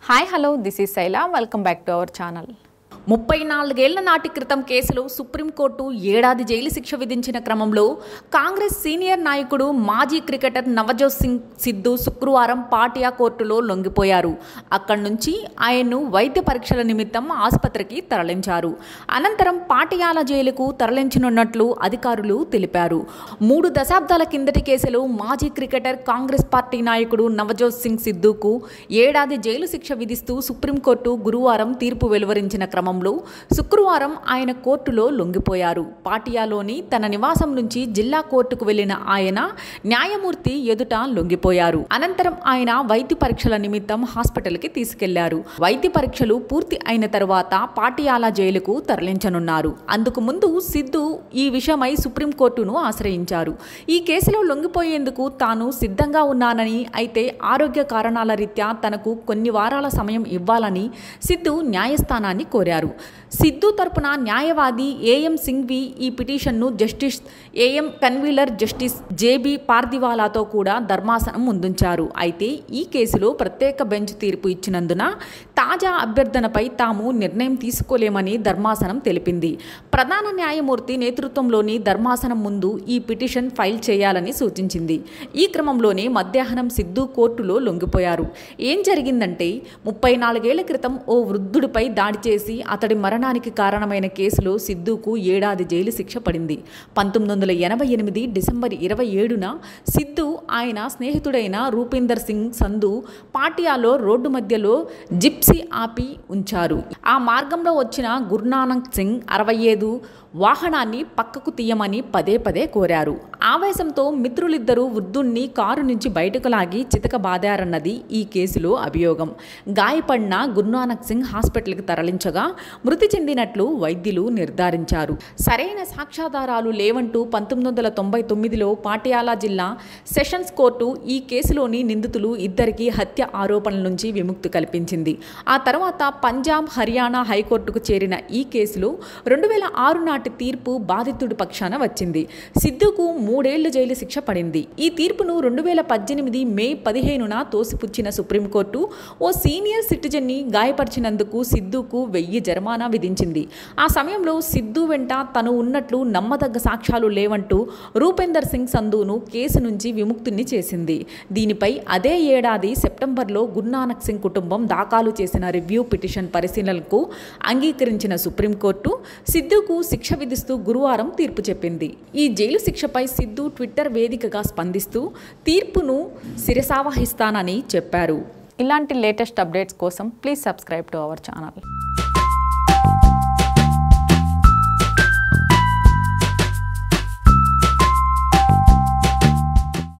hi hello this is Shaila welcome back to our channel ముప్పై నాలుగేళ్ల నాటి క్రితం కేసులో సుప్రీంకోర్టు ఏడాది జైలు శిక్ష విధించిన క్రమంలో కాంగ్రెస్ సీనియర్ నాయకుడు మాజీ క్రికెటర్ నవజోత్ సింగ్ సిద్ధు శుక్రవారం పాటియా కోర్టులో లొంగిపోయారు అక్కడి నుంచి ఆయన్ను వైద్య పరీక్షల నిమిత్తం ఆసుపత్రికి తరలించారు అనంతరం పాటియాల జైలుకు తరలించనున్నట్లు అధికారులు తెలిపారు మూడు దశాబ్దాల కిందటి కేసులో మాజీ క్రికెటర్ కాంగ్రెస్ పార్టీ నాయకుడు నవజోత్ సింగ్ సిద్ధుకు ఏడాది జైలు శిక్ష విధిస్తూ సుప్రీంకోర్టు గురువారం తీర్పు వెలువరించిన క్రమంలో శుక్రవారం ఆయన కోర్టులో లొంగిపోయారు పాటియాలోని తన నివాసం నుంచి జిల్లా కోర్టుకు వెళ్లిన ఆయన న్యాయమూర్తి ఎదుట లొంగిపోయారు అనంతరం ఆయన వైద్య పరీక్షల నిమిత్తం హాస్పిటల్కి తీసుకెళ్లారు వైద్య పరీక్షలు పూర్తి అయిన తరువాత పాటియాలా జైలుకు తరలించనున్నారు అందుకు ముందు సిద్ధు ఈ విషయమై సుప్రీంకోర్టును ఆశ్రయించారు ఈ కేసులో లొంగిపోయేందుకు తాను సిద్ధంగా ఉన్నానని అయితే ఆరోగ్య కారణాల రీత్యా తనకు కొన్ని వారాల సమయం ఇవ్వాలని సిద్ధు న్యాయస్థానాన్ని కోరారు సిద్ధు తరపున న్యాయవాది ఏఎం సింఘ్వి ఈ పిటిషన్ను justice AM Khanwilkar justice JB పార్దివాలాతో కూడా ధర్మాసనం ముందుంచారు అయితే ఈ కేసులో ప్రత్యేక బెంచ్ తీర్పు ఇచ్చినందున తాజా అభ్యర్థనపై తాము నిర్ణయం తీసుకోలేమని ధర్మాసనం తెలిపింది ప్రధాన న్యాయమూర్తి నేతృత్వంలోని ధర్మాసనం ముందు ఈ పిటిషన్ ఫైల్ చేయాలని సూచించింది ఈ క్రమంలోనే మధ్యాహ్నం సిద్ధు కోర్టులో లొంగిపోయారు ఏం జరిగిందంటే ముప్పై నాలుగేళ్ల క్రితం ఓ వృద్ధుడిపై దాడి చేసి అతడి మరణానికి కారణమైన కేసులో సిద్ధుకు ఏడాది జైలు శిక్ష పడింది పంతొమ్మిది వందల ఎనభై ఎనిమిది డిసెంబర్ ఇరవై ఏడున సిద్ధు ఆయన స్నేహితుడైన రూపీందర్ సింగ్ సంధు పాటియాలో రోడ్డు మధ్యలో జిప్సీ ఆపి ఉంచారు ఆ మార్గంలో వచ్చిన గురునానక్ సింగ్ అరవై ఐదు వాహనాన్ని పక్కకు తీయమని పదే పదే కోరారు ఆవేశంతో మిత్రులిద్దరూ వృద్ధుణ్ణి కారు నుంచి బయటకు లాగి చితక బాదారన్నది ఈ కేసులో అభియోగం గాయపడిన గురునానక్ సింగ్ హాస్పిటల్కి తరలించగా మృతి చెందినట్లు వైద్యులు నిర్ధారించారు సరైన సాక్ష్యాధారాలు లేవంటూ పంతొమ్మిది వందల తొంభై తొమ్మిదిలో పాటియాలా జిల్లా సెషన్స్ కోర్టు ఈ కేసులోని నిందితులు ఇద్దరికి హత్య ఆరోపణల నుంచి విముక్తి కల్పించింది ఆ తర్వాత పంజాబ్ హర్యానా హైకోర్టుకు చేరిన ఈ కేసులో రెండు వేల ఆరు నాటి తీర్పు బాధితుడి పక్షాన వచ్చింది సిద్ధుకు మూడేళ్లు జైలు శిక్ష పడింది ఈ తీర్పును రెండు వేల పద్దెనిమిది మే పదిహేనున తోసిపుచ్చిన సుప్రీంకోర్టు ఓ సీనియర్ సిటిజన్ని గాయపరిచినందుకు సిద్ధుకు వెయ్యి జరిమానా విధించింది ఆ సమయంలో సిద్ధు వెంట తను ఉన్నట్లు నమ్మదగ్గ సాక్ష్యాలు లేవంటూ రూపేందర్ సింగ్ సంధును కేసు నుంచి విముక్తుని చేసింది దీనిపై అదే ఏడాది సెప్టెంబర్లో గురునానక్ సింగ్ కుటుంబం దాఖలు చేసిన రివ్యూ పిటిషన్ పరిశీలనకు అంగీకరించిన సుప్రీంకోర్టు సిద్ధుకు శిక్ష విధిస్తూ గురువారం తీర్పు చెప్పింది ఈ జైలు శిక్షపై సిద్ధు ట్విట్టర్ వేదికగా స్పందిస్తూ తీర్పును శిరసావహిస్తానని చెప్పారు ఇలాంటి లేటెస్ట్ అప్డేట్స్ కోసం please subscribe to our channel